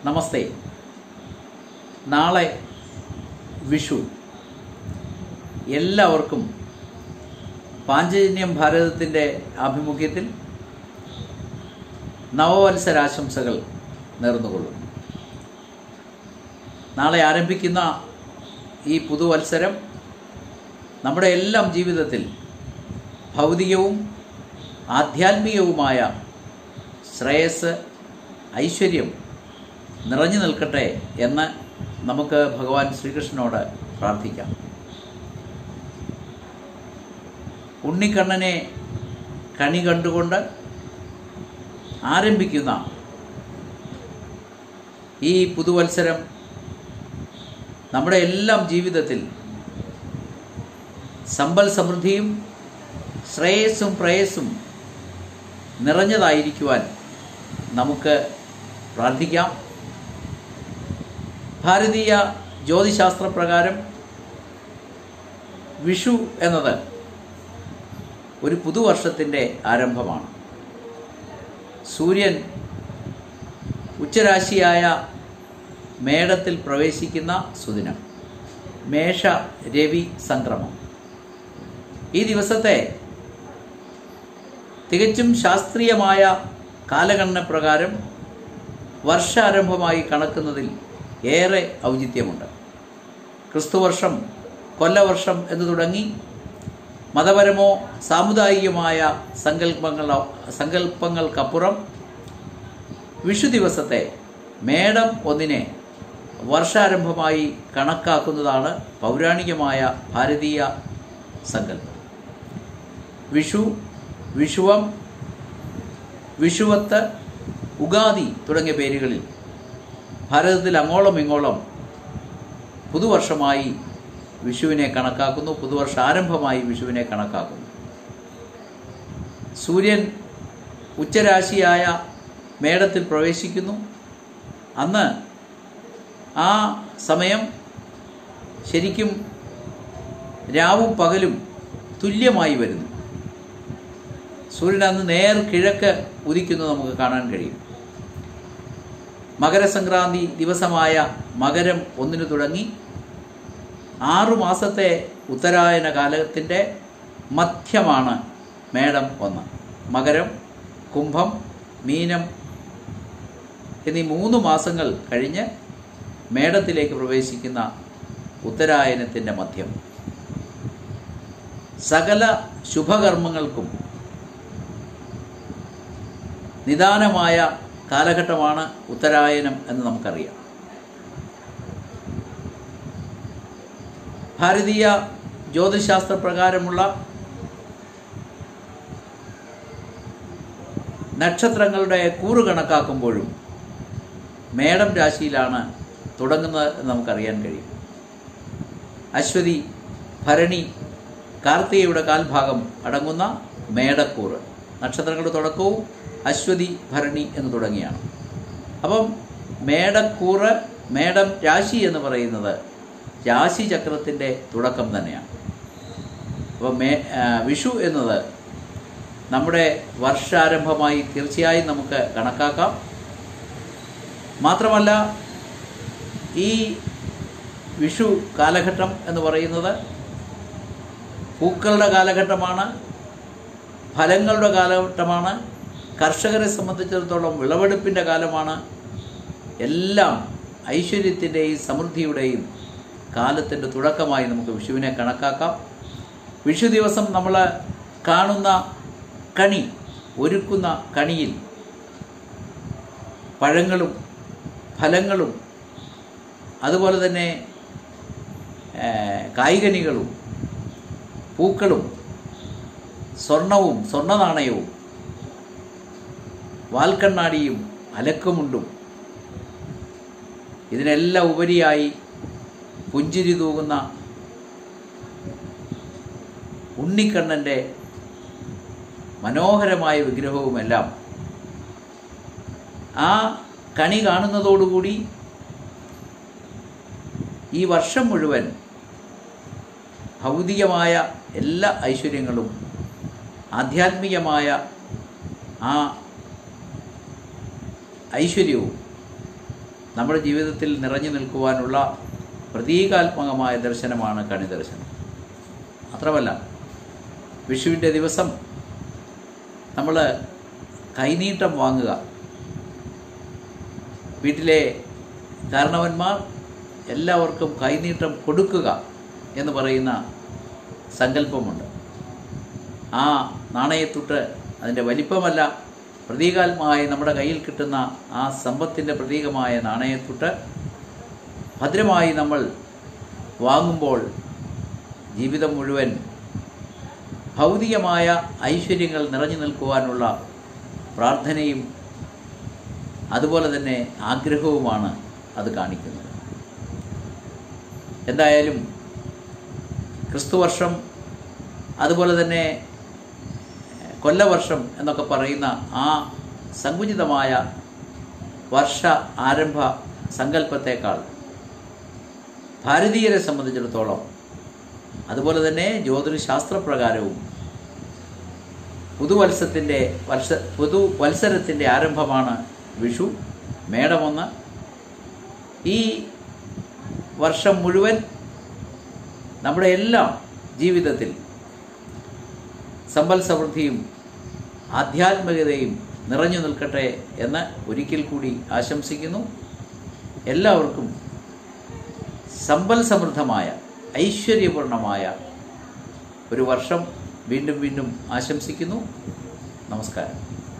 നമസ്തേ നാളെ വിഷു എല്ലാവർക്കും പാഞ്ചജന്യം ഭാരതത്തിൻ്റെ ആഭിമുഖ്യത്തിൽ നവവത്സരാശംസകൾ നേർന്നുകൊള്ളുന്നു നാളെ ആരംഭിക്കുന്ന ഈ പുതുവത്സരം നമ്മുടെ എല്ലാം ജീവിതത്തിൽ ഭൗതികവും ആധ്യാത്മികവുമായ ശ്രേയസ് ഐശ്വര്യം നിറഞ്ഞു നിൽക്കട്ടെ എന്ന് നമുക്ക് ഭഗവാൻ ശ്രീകൃഷ്ണനോട് പ്രാർത്ഥിക്കാം ഉണ്ണിക്കണ്ണനെ കണി കണ്ടുകൊണ്ട് ആരംഭിക്കുന്ന ഈ പുതുവത്സരം നമ്മുടെ എല്ലാം ജീവിതത്തിൽ സമ്പൽ സമൃദ്ധിയും ശ്രേയസ്സും പ്രേയസ്സും നിറഞ്ഞതായിരിക്കുവാൻ നമുക്ക് പ്രാർത്ഥിക്കാം ഭാരതീയ ജ്യോതിശാസ്ത്രപ്രകാരം വിഷു എന്നത് ഒരു പുതുവർഷത്തിൻ്റെ ആരംഭമാണ് സൂര്യൻ ഉച്ചരാശിയായ മേടത്തിൽ പ്രവേശിക്കുന്ന സുദിനം മേഷ രവി സംക്രമം ഈ ദിവസത്തെ തികച്ചും ശാസ്ത്രീയമായ കാലഗണന പ്രകാരം വർഷാരംഭമായി കണക്കുന്നതിൽ ഏറെ ഔചിത്യമുണ്ട് ക്രിസ്തുവർഷം കൊല്ലവർഷം എന്ന് തുടങ്ങി മതപരമോ സാമുദായികമായ സങ്കല്പങ്ങൾ സങ്കല്പങ്ങൾക്കപ്പുറം വിഷു ദിവസത്തെ മേടം ഒന്നിനെ വർഷാരംഭമായി കണക്കാക്കുന്നതാണ് പൗരാണികമായ ഭാരതീയ സങ്കല്പം വിഷു വിഷുവം വിഷുവത്ത് ഉഗാദി തുടങ്ങിയ പേരുകളിൽ ഭാരതത്തിൽ അങ്ങോളം ഇങ്ങോളം പുതുവർഷമായി വിഷുവിനെ കണക്കാക്കുന്നു പുതുവർഷ ആരംഭമായി വിഷുവിനെ കണക്കാക്കുന്നു സൂര്യൻ ഉച്ചരാശിയായ മേടത്തിൽ പ്രവേശിക്കുന്നു അന്ന് ആ സമയം ശരിക്കും രാവും പകലും തുല്യമായി വരുന്നു സൂര്യൻ അന്ന് നേർ കിഴക്ക് ഉദിക്കുന്നത് നമുക്ക് കാണാൻ കഴിയും മകരസംക്രാന്തി ദിവസമായ മകരം ഒന്നിനു തുടങ്ങി ആറു മാസത്തെ ഉത്തരായന കാലത്തിൻ്റെ മധ്യമാണ് മേടം ഒന്ന് മകരം കുംഭം മീനം എന്നീ മൂന്ന് മാസങ്ങൾ കഴിഞ്ഞ് മേടത്തിലേക്ക് പ്രവേശിക്കുന്ന ഉത്തരായനത്തിൻ്റെ മധ്യം സകല ശുഭകർമ്മങ്ങൾക്കും നിദാനമായ കാലഘട്ടമാണ് ഉത്തരായനം എന്ന് നമുക്കറിയാം ഭാരതീയ ജ്യോതിശാസ്ത്ര പ്രകാരമുള്ള നക്ഷത്രങ്ങളുടെ കൂറ് കണക്കാക്കുമ്പോഴും മേടം രാശിയിലാണ് തുടങ്ങുന്നത് എന്ന് നമുക്കറിയാൻ കഴിയും അശ്വതി ഭരണി കാർത്തികയുടെ കാൽഭാഗം അടങ്ങുന്ന മേടക്കൂറ് നക്ഷത്രങ്ങളുടെ തുടക്കവും അശ്വതി ഭരണി എന്ന് തുടങ്ങിയാണ് അപ്പം മേടക്കൂറ് മേടം രാശി എന്ന് പറയുന്നത് രാശി ചക്രത്തിൻ്റെ തുടക്കം തന്നെയാണ് അപ്പോൾ മേ വിഷു എന്നത് നമ്മുടെ വർഷാരംഭമായി തീർച്ചയായും നമുക്ക് കണക്കാക്കാം മാത്രമല്ല ഈ വിഷു കാലഘട്ടം എന്ന് പറയുന്നത് പൂക്കളുടെ കാലഘട്ടമാണ് ഫലങ്ങളുടെ കാലഘട്ടമാണ് കർഷകരെ സംബന്ധിച്ചിടത്തോളം വിളവെടുപ്പിൻ്റെ കാലമാണ് എല്ലാം ഐശ്വര്യത്തിൻ്റെയും സമൃദ്ധിയുടെയും കാലത്തിൻ്റെ തുടക്കമായി നമുക്ക് വിഷുവിനെ കണക്കാക്കാം വിഷു ദിവസം നമ്മൾ കാണുന്ന കണി ഒരുക്കുന്ന കണിയിൽ പഴങ്ങളും ഫലങ്ങളും അതുപോലെ തന്നെ കായികനികളും പൂക്കളും സ്വർണവും സ്വർണ്ണ നാണയവും വാൽക്കണ്ണാടിയും അലക്കുമുണ്ടും ഇതിനെല്ലാം ഉപരിയായി പുഞ്ചിരി തൂകുന്ന ഉണ്ണിക്കണ്ണൻ്റെ മനോഹരമായ വിഗ്രഹവുമെല്ലാം ആ കണി കാണുന്നതോടുകൂടി ഈ വർഷം മുഴുവൻ ഭൗതികമായ എല്ലാ ഐശ്വര്യങ്ങളും ആധ്യാത്മികമായ ആ ഐശ്വര്യവും നമ്മുടെ ജീവിതത്തിൽ നിറഞ്ഞു നിൽക്കുവാനുള്ള പ്രതീകാത്മകമായ ദർശനമാണ് കണി ദർശനം മാത്രമല്ല വിഷുവിൻ്റെ ദിവസം നമ്മൾ കൈനീട്ടം വാങ്ങുക വീട്ടിലെ കാരണവന്മാർ എല്ലാവർക്കും കൈനീട്ടം കൊടുക്കുക എന്ന് പറയുന്ന സങ്കല്പമുണ്ട് ആ നാണയത്തുട്ട് അതിൻ്റെ വലിപ്പമല്ല പ്രതീകാത്മകമായി നമ്മുടെ കയ്യിൽ കിട്ടുന്ന ആ സമ്പത്തിൻ്റെ പ്രതീകമായ നാണയത്തുട്ട് ഭദ്രമായി നമ്മൾ വാങ്ങുമ്പോൾ ജീവിതം മുഴുവൻ ഭൗതികമായ ഐശ്വര്യങ്ങൾ നിറഞ്ഞു നിൽക്കുവാനുള്ള പ്രാർത്ഥനയും അതുപോലെ തന്നെ ആഗ്രഹവുമാണ് അത് കാണിക്കുന്നത് എന്തായാലും ക്രിസ്തുവർഷം അതുപോലെ തന്നെ കൊല്ലവർഷം എന്നൊക്കെ പറയുന്ന ആ സങ്കുചിതമായ വർഷ ആരംഭ സങ്കല്പത്തേക്കാൾ ഭാരതീയരെ സംബന്ധിച്ചിടത്തോളം അതുപോലെ തന്നെ ജ്യോതിശാസ്ത്രപ്രകാരവും പുതുവത്സരത്തിൻ്റെ വർഷ പുതുവത്സരത്തിൻ്റെ ആരംഭമാണ് വിഷു മേടമൊന്ന് ഈ വർഷം മുഴുവൻ നമ്മുടെ എല്ലാം ജീവിതത്തിൽ സമ്പൽ സമൃദ്ധിയും ആധ്യാത്മികതയും നിറഞ്ഞു നിൽക്കട്ടെ എന്ന് ഒരിക്കൽ കൂടി ആശംസിക്കുന്നു എല്ലാവർക്കും സമ്പൽ സമൃദ്ധമായ ഐശ്വര്യപൂർണമായ ഒരു വർഷം വീണ്ടും വീണ്ടും ആശംസിക്കുന്നു നമസ്കാരം